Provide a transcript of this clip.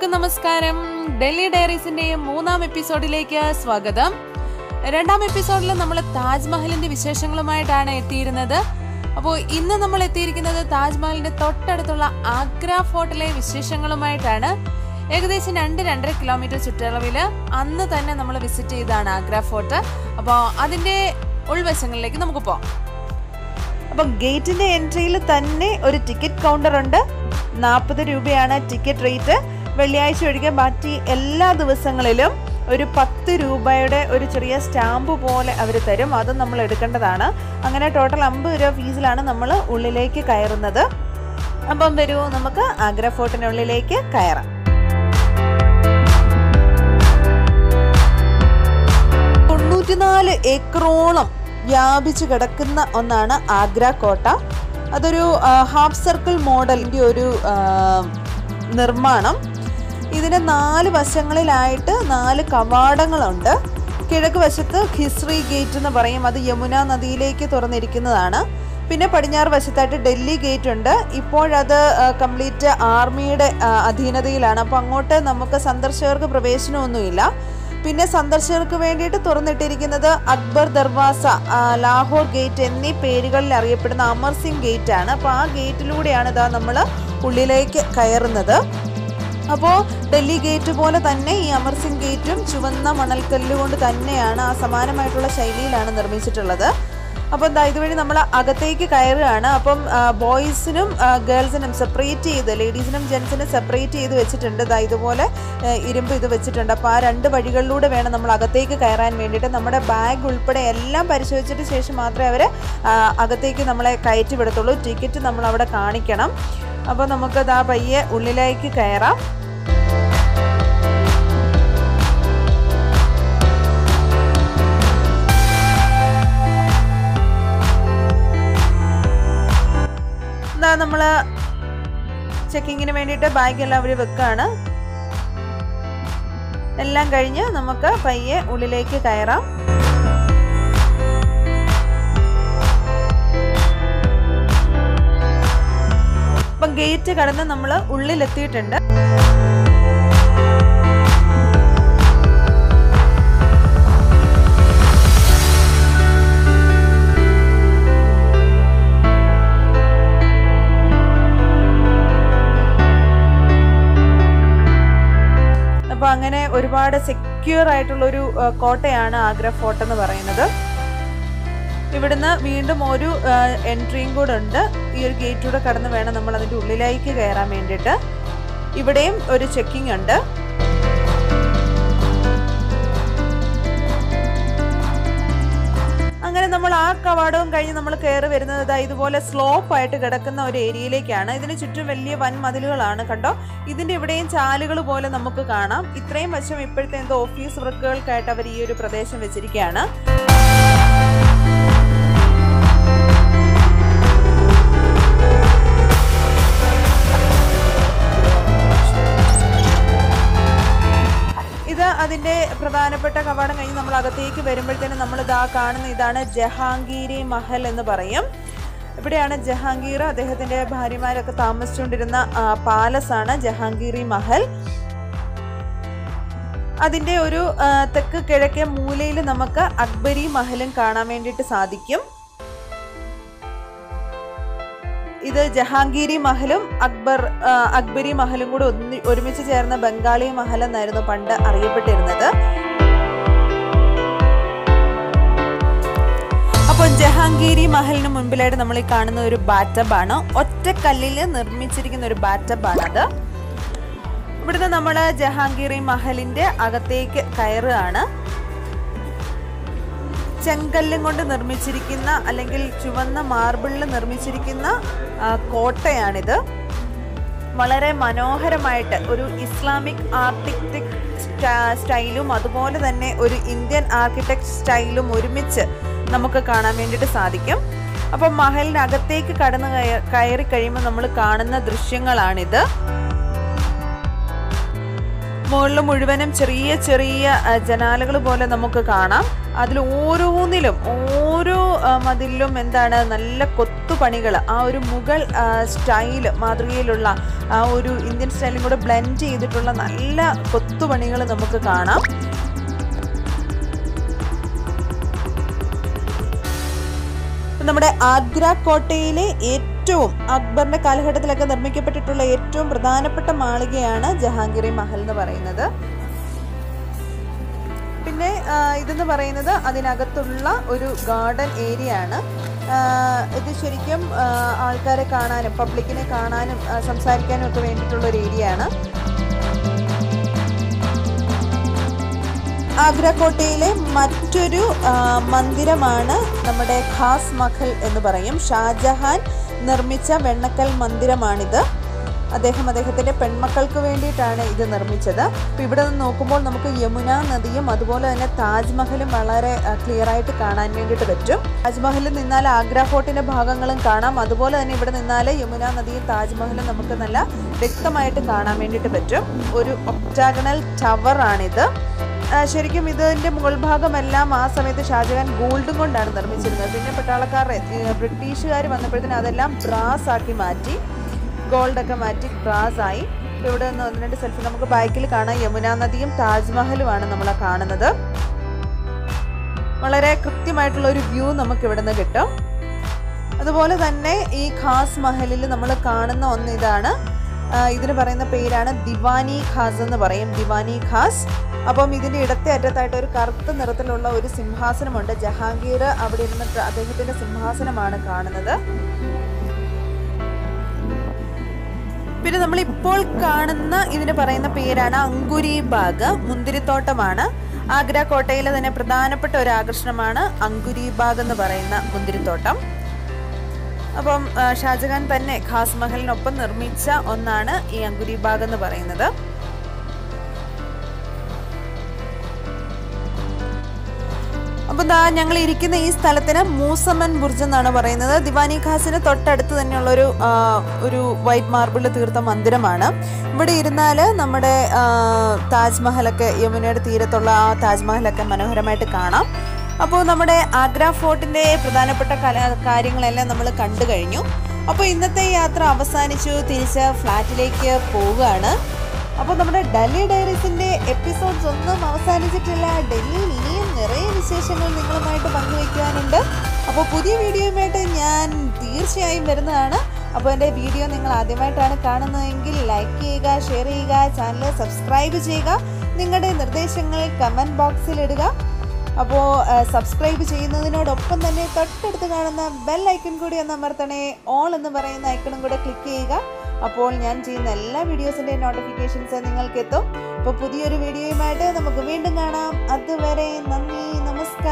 എല്ലാവർക്കും നമസ്കാരം ഡൽഹി ഡയറീസിന്റെ മൂന്നാം എപ്പിസോഡിലേക്ക് സ്വാഗതം രണ്ടാം എപ്പിസോഡിൽ നമ്മൾ താജ്മഹലിന്റെ വിശേഷങ്ങളുമായിട്ടാണ് എത്തിയിരുന്നത് അപ്പോൾ ഇന്ന് നമ്മൾ എത്തിയിരിക്കുന്നത് താജ്മഹലിന്റെ തൊട്ടടുത്തുള്ള ആഗ്ര ഫോർട്ടിലെ വിശേഷങ്ങളുമായിട്ടാണ് ഏകദേശം രണ്ട് രണ്ടര കിലോമീറ്റർ ചുറ്റളവിൽ അന്ന് തന്നെ നമ്മൾ വിസിറ്റ് ചെയ്തതാണ് ആഗ്ര ഫോർട്ട് അപ്പോൾ അതിന്റെ ഉൾവശങ്ങളിലേക്ക് നമുക്ക് പോകാം അപ്പം ഗേറ്റിന്റെ എൻട്രിയിൽ തന്നെ ഒരു ടിക്കറ്റ് കൗണ്ടർ ഉണ്ട് നാൽപ്പത് രൂപയാണ് ടിക്കറ്റ് റേറ്റ് വെള്ളിയാഴ്ച ഒഴികെ ബാക്കി എല്ലാ ദിവസങ്ങളിലും ഒരു പത്ത് രൂപയുടെ ഒരു ചെറിയ സ്റ്റാമ്പ് പോലെ അവർ തരും അത് നമ്മൾ എടുക്കേണ്ടതാണ് അങ്ങനെ ടോട്ടൽ അമ്പത് രൂപ ഫീസിലാണ് നമ്മൾ ഉള്ളിലേക്ക് കയറുന്നത് അപ്പം വരൂ നമുക്ക് ആഗ്ര ഫോർട്ടിനുള്ളിലേക്ക് കയറാം തൊണ്ണൂറ്റിനാല് ഏക്കറോളം വ്യാപിച്ചു കിടക്കുന്ന ഒന്നാണ് ആഗ്ര കോട്ട അതൊരു ആ, ഹാഫ് സർക്കിൾ മോഡലിൻ്റെ ഒരു ആ, നിർമ്മാണം ഇതിന് നാല് വശങ്ങളിലായിട്ട് നാല് കവാടങ്ങളുണ്ട് കിഴക്ക് വശത്ത് ഖിസ്രി ഗേറ്റ് എന്ന് പറയും അത് യമുന നദിയിലേക്ക് തുറന്നിരിക്കുന്നതാണ് പിന്നെ പടിഞ്ഞാറ് വശത്തായിട്ട് ഡൽഹി ഗേറ്റ് ഉണ്ട് ഇപ്പോഴത് കംപ്ലീറ്റ് ആർമിയുടെ ആ, അധീനതയിലാണ് അപ്പോൾ അങ്ങോട്ട് നമുക്ക് സന്ദർശകർക്ക് പ്രവേശനമൊന്നുമില്ല പിന്നെ സന്ദർശകർക്ക് വേണ്ടിയിട്ട് തുറന്നിട്ടിരിക്കുന്നത് അക്ബർ ദർവാസ ആ, ലാഹോർ ഗേറ്റ് എന്നീ പേരുകളിൽ അറിയപ്പെടുന്ന അമർ സിംഗ് ഗേറ്റ് ആണ് അപ്പോൾ ആ ഗേറ്റിലൂടെയാണ് ഇതാ നമ്മൾ ഉള്ളിലേക്ക് കയറുന്നത് അപ്പോൾ ഡൽഹി ഗേറ്റ് പോലെ തന്നെ ഈ അമർ സിംഗ് ഗേറ്റും ചുവന്ന മണൽക്കല്ല് കൊണ്ട് തന്നെയാണ് ആ സമാനമായിട്ടുള്ള ശൈലിയിലാണ് നിർമ്മിച്ചിട്ടുള്ളത് അപ്പം എന്താ ഇതുവഴി നമ്മൾ അകത്തേക്ക് കയറുകയാണ് അപ്പം ബോയ്സിനും ഗേൾസിനും സെപ്പറേറ്റ് ചെയ്ത് ലേഡീസിനും ജെൻസിനും സെപ്പറേറ്റ് ചെയ്ത് വെച്ചിട്ടുണ്ട് ദാ ഇതുപോലെ ആ, ഇരുമ്പ് ഇത് വെച്ചിട്ടുണ്ട് അപ്പോൾ ആ രണ്ട് വഴികളിലൂടെ വേണം നമ്മൾ അകത്തേക്ക് കയറാൻ വേണ്ടിയിട്ട് നമ്മുടെ ബാഗ് ഉൾപ്പെടെ എല്ലാം പരിശോധിച്ചിട്ട് ശേഷം മാത്രമേ അവർ അകത്തേക്ക് നമ്മളെ കയറ്റി വിടത്തുള്ളൂ ടിക്കറ്റ് നമ്മൾ അവിടെ കാണിക്കണം അപ്പോൾ നമുക്ക് ദാ പയ്യെ ഉള്ളിലേക്ക് കയറാം എന്താ നമ്മൾ ചെക്കിങ്ങിന് വേണ്ടിയിട്ട് ബാഗ് എല്ലാം അവർ വെക്കാണ് എല്ലാം കഴിഞ്ഞ് നമുക്ക് പയ്യെ ഉള്ളിലേക്ക് കയറാം അപ്പം ഗേറ്റ് കടന്ന് നമ്മൾ ഉള്ളിലെത്തിയിട്ടുണ്ട് അപ്പോൾ അങ്ങനെ ഒരുപാട് സെക്യൂർ ആയിട്ടുള്ളൊരു ആ, കോട്ടയാണ് ആഗ്ര ഫോർട്ട് എന്ന് പറയുന്നത് ഇവിടുന്ന് വീണ്ടും ഒരു എൻട്രിയും കൂടെ ഉണ്ട് ഈ ഒരു ഗേറ്റിലൂടെ കടന്ന് വേണം നമ്മൾ അതിൻ്റെ ഉള്ളിലേക്ക് കയറാൻ വേണ്ടിയിട്ട് ഇവിടെയും ഒരു ചെക്കിംഗ് ഉണ്ട് അങ്ങനെ നമ്മൾ ആ കവാടവും കഴിഞ്ഞ് നമ്മൾ കയറി വരുന്നത് ദാ ഇതുപോലെ സ്ലോപ്പ് ആയിട്ട് കിടക്കുന്ന ഒരു ഏരിയയിലേക്കാണ് ഇതിന് ചുറ്റും വലിയ വൻ മതിലുകളാണ് കണ്ടോ ഇതിന്റെ ഇവിടെയും ചാലുകൾ പോലെ നമുക്ക് കാണാം ഇത്രയും വശം ഇപ്പോഴത്തെ എന്തോ ഓഫീസ് വർക്കുകൾക്കായിട്ട് അവർ ഈ ഒരു പ്രദേശം വെച്ചിരിക്കുകയാണ് ഇത് അതിന്റെ പ്രധാനപ്പെട്ട കവാടം കഴിഞ്ഞ് നമ്മൾ അകത്തേക്ക് വരുമ്പോഴത്തേനും നമ്മൾ ഇതാ കാണുന്ന ഇതാണ് ജഹാംഗീരി മഹൽ എന്ന് പറയും ഇവിടെയാണ് ജഹാംഗീർ അദ്ദേഹത്തിന്റെ ഭാര്യമാരൊക്കെ താമസിച്ചുകൊണ്ടിരുന്ന പാലസ് ആണ് ജഹാംഗീറി മഹൽ അതിന്റെ ഒരു ആ, തെക്ക് കിഴക്കേ മൂലയിൽ നമുക്ക് അക്ബരി മഹലും കാണാൻ വേണ്ടിയിട്ട് സാധിക്കും ഇത് ജഹാംഗീരി മഹലും അക്ബർ ആ, അക്ബരി മഹലും കൂടെ ഒന്നി ഒരുമിച്ച് ചേർന്ന ബംഗാളി മഹൽ എന്നായിരുന്നു പണ്ട് അറിയപ്പെട്ടിരുന്നത് അപ്പോൾ ജഹാംഗീരി മഹലിന് മുൻപിലായിട്ട് നമ്മൾ ഈ കാണുന്ന ഒരു ബാറ്റബാണ് ഒറ്റക്കല്ലിൽ നിർമ്മിച്ചിരിക്കുന്ന ഒരു ബാറ്റബാണത് ഇവിടുന്ന് നമ്മൾ ജഹാംഗീറി മഹലിന്റെ അകത്തേക്ക് കയറുകയാണ് ചെങ്കല്ലും കൊണ്ട് നിർമ്മിച്ചിരിക്കുന്ന അല്ലെങ്കിൽ ചുവന്ന മാർബിളിൽ നിർമ്മിച്ചിരിക്കുന്ന ആ, കോട്ടയാണിത് വളരെ മനോഹരമായിട്ട് ഒരു ഇസ്ലാമിക് ആർക്കിടെക്ട് സ്റ്റൈലും അതുപോലെ തന്നെ ഒരു ഇന്ത്യൻ ആർക്കിടെക്ട് സ്റ്റൈലും ഒരുമിച്ച് നമുക്ക് കാണാൻ വേണ്ടിയിട്ട് സാധിക്കും അപ്പം മഹലിനകത്തേക്ക് കടന്ന് കയ- കയറി കഴിയുമ്പോൾ നമ്മൾ കാണുന്ന ദൃശ്യങ്ങളാണിത് മുകളിൽ മുഴുവനും ചെറിയ ചെറിയ ജനാലകൾ പോലെ നമുക്ക് കാണാം അതിൽ ഓരോന്നിലും ഓരോ ആ, മതിലിലും എന്താണ് നല്ല കൊത്തുപണികൾ ആ ഒരു മുഗൾ സ്റ്റൈല് മാതൃകയിലുള്ള ആ ഒരു ഇന്ത്യൻ സ്റ്റൈലും കൂടെ ബ്ലെൻഡ് ചെയ്തിട്ടുള്ള നല്ല കൊത്തുപണികൾ നമുക്ക് കാണാം നമ്മുടെ ആഗ്ര കോട്ടയിലെ ഏറ്റവും അക്ബറിന്റെ കാലഘട്ടത്തിലൊക്കെ നിർമ്മിക്കപ്പെട്ടിട്ടുള്ള ഏറ്റവും പ്രധാനപ്പെട്ട മാളികയാണ് ജഹാംഗീറി മഹൽ എന്ന് പറയുന്നത് പിന്നെ ആ, ഇതെന്ന് പറയുന്നത് അതിനകത്തുള്ള ഒരു ഗാർഡൻ ഏരിയ ആണ് ആ, ഇത് ശരിക്കും ആ, ആൾക്കാരെ കാണാനും പബ്ലിക്കിനെ കാണാനും ആ, സംസാരിക്കാനും ഒക്കെ വേണ്ടിയിട്ടുള്ള ഒരു ഏരിയ ആണ് ആഗ്ര കോട്ടയിലെ മറ്റൊരു ആ, മന്ദിരമാണ് നമ്മുടെ ഖാസ് മഹൽ എന്ന് പറയും ഷാജഹാൻ നിർമ്മിച്ച വെണ്ണക്കൽ മന്ദിരമാണിത് അദ്ദേഹം അദ്ദേഹത്തിൻ്റെ പെൺമക്കൾക്ക് വേണ്ടിയിട്ടാണ് ഇത് നിർമ്മിച്ചത് അപ്പോൾ ഇവിടെ നിന്ന് നോക്കുമ്പോൾ നമുക്ക് യമുന നദിയും അതുപോലെ തന്നെ താജ്മഹലും വളരെ ക്ലിയർ ആയിട്ട് കാണാൻ വേണ്ടിയിട്ട് പറ്റും താജ്മഹലിൽ നിന്നാൽ ആഗ്ര ഫോർട്ടിൻ്റെ ഭാഗങ്ങളും കാണാം അതുപോലെ തന്നെ ഇവിടെ നിന്നാൽ യമുന നദിയും താജ്മഹലും നമുക്ക് നല്ല വ്യക്തമായിട്ട് കാണാൻ വേണ്ടിയിട്ട് പറ്റും ഒരു ഒക്ടാഗണൽ ടവറാണിത് ആ, ശരിക്കും ഇതിന്റെ മുകൾ ഭാഗമെല്ലാം ആ സമയത്ത് ഷാജഹാൻ ഗോൾഡും കൊണ്ടാണ് നിർമ്മിച്ചിരുന്നത് പിന്നെ പട്ടാളക്കാർ ബ്രിട്ടീഷുകാർ വന്നപ്പോഴത്തേനും അതെല്ലാം ബ്രാസ് ആക്കി മാറ്റി ഗോൾഡൊക്കെ മാറ്റി ബ്രാസ് ആയി ഇപ്പൊ ഇവിടെ നിന്ന് ഒന്ന് രണ്ട് സെൽഫി നമുക്ക് ബാക്കിൽ കാണാം യമുന നദിയും താജ്മഹലുമാണ് നമ്മൾ കാണുന്നത് വളരെ കൃത്യമായിട്ടുള്ള ഒരു വ്യൂ നമുക്ക് ഇവിടെ നിന്ന് കിട്ടും അതുപോലെ തന്നെ ഈ ഖാസ് മഹലിൽ നമ്മൾ കാണുന്ന ഒന്ന് ഇതാണ് ആ, ഇതിന് പറയുന്ന പേരാണ് ദിവാനി ഖാസ് എന്ന് പറയും ദിവാനി ഖാസ് അപ്പം ഇതിന്റെ ഇടത്തെ അറ്റത്തായിട്ട് ഒരു കറുത്ത നിറത്തിലുള്ള ഒരു സിംഹാസനമുണ്ട് ജഹാംഗീർ അവിടെ ഇരുന്നിട്ട് അദ്ദേഹത്തിന്റെ സിംഹാസനമാണ് കാണുന്നത് പിന്നെ നമ്മൾ ഇപ്പോൾ കാണുന്ന ഇതിന് പറയുന്ന പേരാണ് അങ്കുരി ബാഗ് മുന്തിരിത്തോട്ടമാണ് ആഗ്ര കോട്ടയിലെ തന്നെ പ്രധാനപ്പെട്ട ഒരു ആകർഷണമാണ് അങ്കുരി ബാഗ് എന്ന് പറയുന്ന മുന്തിരിത്തോട്ടം അപ്പം ആ, ഷാജഹാൻ തന്നെ ഖാസ് മഹലിനൊപ്പം നിർമ്മിച്ച ഒന്നാണ് ഈ അങ്കുരി ബാഗ് എന്ന് പറയുന്നത് അപ്പം ദാ ഞങ്ങൾ ഇരിക്കുന്ന ഈ സ്ഥലത്തിന് മൂസമ്മൻ ബുർജ് എന്നാണ് പറയുന്നത് ദിവാനി ഖാസിന് തൊട്ടടുത്ത് തന്നെയുള്ള ഒരു ആ, ഒരു വൈറ്റ് മാർബിളിൽ തീർത്ത മന്ദിരമാണ് ഇവിടെ ഇരുന്നാൽ നമ്മുടെ ആ, താജ്മഹലൊക്കെ യമുനയുടെ തീരത്തുള്ള ആ താജ്മഹലൊക്കെ മനോഹരമായിട്ട് കാണാം അപ്പോൾ നമ്മുടെ ആഗ്ര ഫോർട്ടിൻ്റെ പ്രധാനപ്പെട്ട കല കാര്യങ്ങളെല്ലാം നമ്മൾ കണ്ടു കഴിഞ്ഞു അപ്പോൾ ഇന്നത്തെ യാത്ര അവസാനിച്ചു തിരിച്ച് ഫ്ലാറ്റിലേക്ക് പോവുകയാണ് അപ്പോൾ നമ്മുടെ ഡൽഹി ഡയറീസിന്റെ എപ്പിസോഡ്സ് ഒന്നും അവസാനിച്ചിട്ടില്ല ഡൽഹിയിൽ ഇനിയും നിറയെ വിശേഷങ്ങൾ നിങ്ങളുമായിട്ട് പങ്കുവയ്ക്കുവാനുണ്ട് അപ്പോൾ പുതിയ വീഡിയോയുമായിട്ട് ഞാൻ തീർച്ചയായും വരുന്നതാണ് അപ്പോൾ എൻ്റെ വീഡിയോ നിങ്ങൾ ആദ്യമായിട്ടാണ് കാണുന്നതെങ്കിൽ ലൈക്ക് ചെയ്യുക ഷെയർ ചെയ്യുക ചാനൽ സബ്സ്ക്രൈബ് ചെയ്യുക നിങ്ങളുടെ നിർദ്ദേശങ്ങൾ കമൻറ്റ് ബോക്സിൽ ഇടുക അപ്പോൾ സബ്സ്ക്രൈബ് ചെയ്യുന്നതിനോടൊപ്പം തന്നെ തൊട്ടടുത്ത് കാണുന്ന ബെൽ ഐക്കൺ കൂടി ഒന്ന് അമർത്തണേ ഓൾ എന്ന് പറയുന്ന ഐക്കണും കൂടെ ക്ലിക്ക് ചെയ്യുക അപ്പോൾ ഞാൻ ചെയ്യുന്ന എല്ലാ വീഡിയോസിൻ്റെയും നോട്ടിഫിക്കേഷൻസ് നിങ്ങൾക്ക് എത്തും അപ്പോൾ പുതിയൊരു വീഡിയോയുമായിട്ട് നമുക്ക് വീണ്ടും കാണാം അതുവരെ നന്ദി നമസ്കാരം